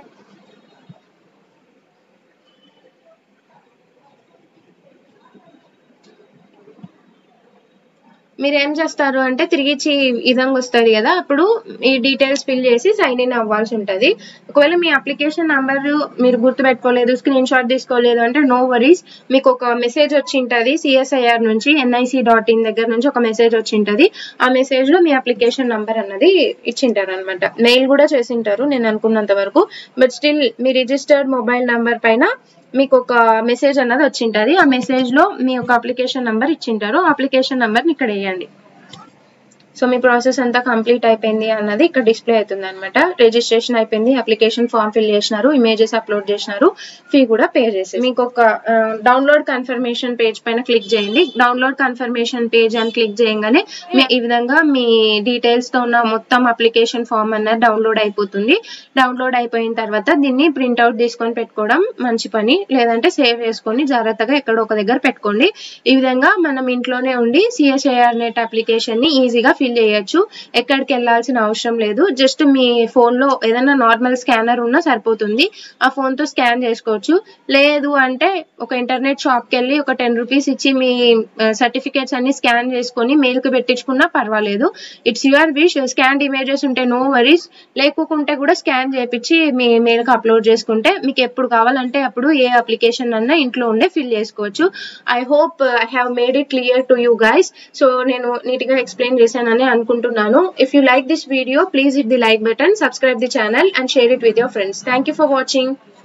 మీరు ఏం చేస్తారు అంటే తిరిగిచ్చి ఈ విధంగా వస్తుంది కదా అప్పుడు ఈ డీటెయిల్స్ ఫిల్ చేసి సైన్ ఇన్ అవ్వాల్సి ఉంటుంది ఒకవేళ మీ అప్లికేషన్ నంబర్ మీరు గుర్తుపెట్టుకోలేదు స్క్రీన్ షాట్ తీసుకోలేదు అంటే నో వరీస్ మీకు ఒక మెసేజ్ వచ్చి ఉంటుంది సిఎస్ఐఆర్ నుంచి ఎన్ఐసి డాట్ ఇన్ దగ్గర నుంచి ఒక మెసేజ్ వచ్చి ఉంటుంది ఆ మెసేజ్ లో మీ అప్లికేషన్ నంబర్ అన్నది ఇచ్చింటారు అనమాట మెయిల్ కూడా చేసింటారు నేను అనుకున్నంత వరకు బట్ స్టిల్ మీ రిజిస్టర్డ్ మొబైల్ నంబర్ పైన మీకు ఒక మెసేజ్ అన్నది వచ్చింటది ఆ మెసేజ్ లో మీ యొక్క అప్లికేషన్ నంబర్ ఇచ్చింటారు అప్లికేషన్ నంబర్ ఇక్కడ వేయండి సో మీ ప్రాసెస్ అంతా కంప్లీట్ అయిపోయింది అన్నది ఇక్కడ డిస్ప్లే అవుతుంది అనమాట రిజిస్ట్రేషన్ అయిపోయింది అప్లికేషన్ ఫామ్ ఫిల్ చేసినారు ఇమేజెస్ అప్లోడ్ చేసినారు ఫీ కూడా పే చేసి మీకు ఒక డౌన్లోడ్ కన్ఫర్మేషన్ పేజ్ పైన క్లిక్ చేయండి డౌన్లోడ్ కన్ఫర్మేషన్ పేజ్ అని క్లిక్ చేయగానే మీ ఈ విధంగా మీ డీటెయిల్స్ తో ఉన్న మొత్తం అప్లికేషన్ ఫామ్ అన్నది డౌన్లోడ్ అయిపోతుంది డౌన్లోడ్ అయిపోయిన తర్వాత దీన్ని ప్రింట్అవుట్ తీసుకొని పెట్టుకోవడం మంచి పని లేదంటే సేవ్ చేసుకొని జాగ్రత్తగా ఎక్కడో ఒక దగ్గర పెట్టుకోండి ఈ విధంగా మనం ఇంట్లోనే ఉండి సిఎస్ఐఆర్ నెట్ అప్లికేషన్ ని ఈజీగా ఫిల్ చేయొచ్చు ఎక్కడికి వెళ్ళాల్సిన అవసరం లేదు జస్ట్ మీ ఫోన్ లో ఏదైనా నార్మల్ స్కానర్ ఉన్నా సరిపోతుంది ఆ ఫోన్ తో స్కాన్ చేసుకోవచ్చు లేదు అంటే ఒక ఇంటర్నెట్ షాప్ కి వెళ్ళి ఒక టెన్ రూపీస్ ఇచ్చి మీ సర్టిఫికేట్స్ అన్ని స్కాన్ చేసుకొని మెయిల్ కి పెట్టించుకున్నా పర్వాలేదు it's your wish scan images ఉంటే నో వరీస్ లేకుంటే కూడా స్కాన్ చేపించి మీ మెయిల్ కి అప్లోడ్ చేసుకుంటే మీకు ఎప్పుడు కావాలంటే అప్పుడు ఏ అప్లికేషన్ అన్నా ఇంట్లో ఉండే ఫిల్ చేసుకోవచ్చు I hope I have made it clear to you guys so నేను నీట్ గా ఎక్స్ప్లెయిన్ చేశానని అనుకుంటున్నాను if you like this video please hit the like button subscribe the channel and share it with your friends thank you for watching